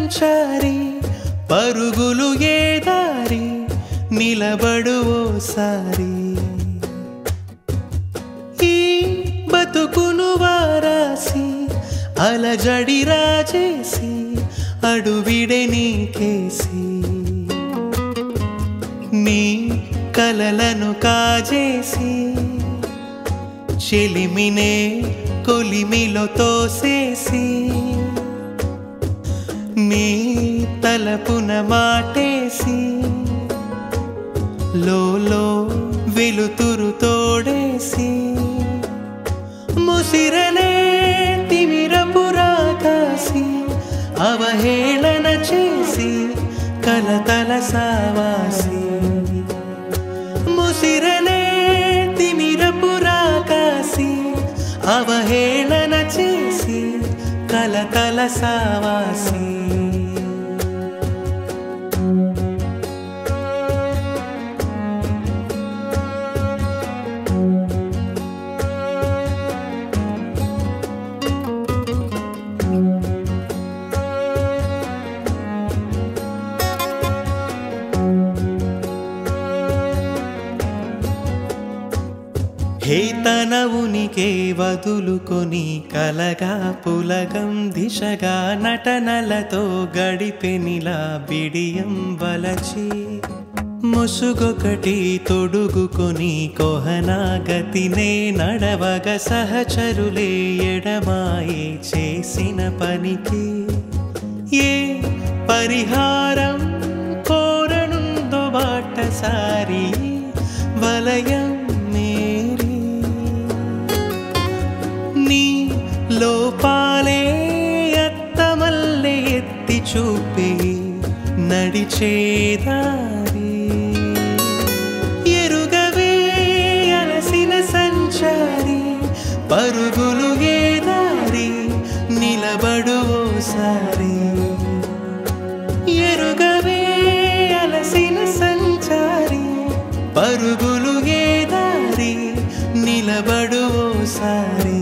సంచారి పరుగులు ఏ దారి నిలబడు ఓసారి ఈ బతుకును వారాసి అలజడి రాజేసి అడువిడే నీకేసి నీ కలలను కాజేసి చెలిమినే కొలిమిలో తోసేసి నీ తలపున మాటేసి లోలో వెలుతురు తోడేసి ముసిరనే తిమిరపురాకాసి అవహేళన చేసి కలతల సావాసి ముసిరనే తిమిరపురాకాసి అవహేళన చేసి కలతల సావాసి హే తన ఉనికి వదులుకొని కలగా పులగం దిశగా నటనలతో గడిపెనిలా బిడియం వలచి ముసుగొకటి తొడుగుకొని కొహనాగతినే నడవగ సహచరులే ఎడమాయి చేసిన పనికి ఏ పరిహారం కోరనుందో బాటసారి వలయం మేరీ నీ లోపాలే అత్తమల్లే ఎత్తి చూపి నడిచేదారి ఎరుగవే అలసిన సంచారి పరుగులు ఏ దారి నిలబడు ఓసారి ఎరుగవే అలసిన సంచారి పరుగులు ఏ దారి నిలబడు ఓసారి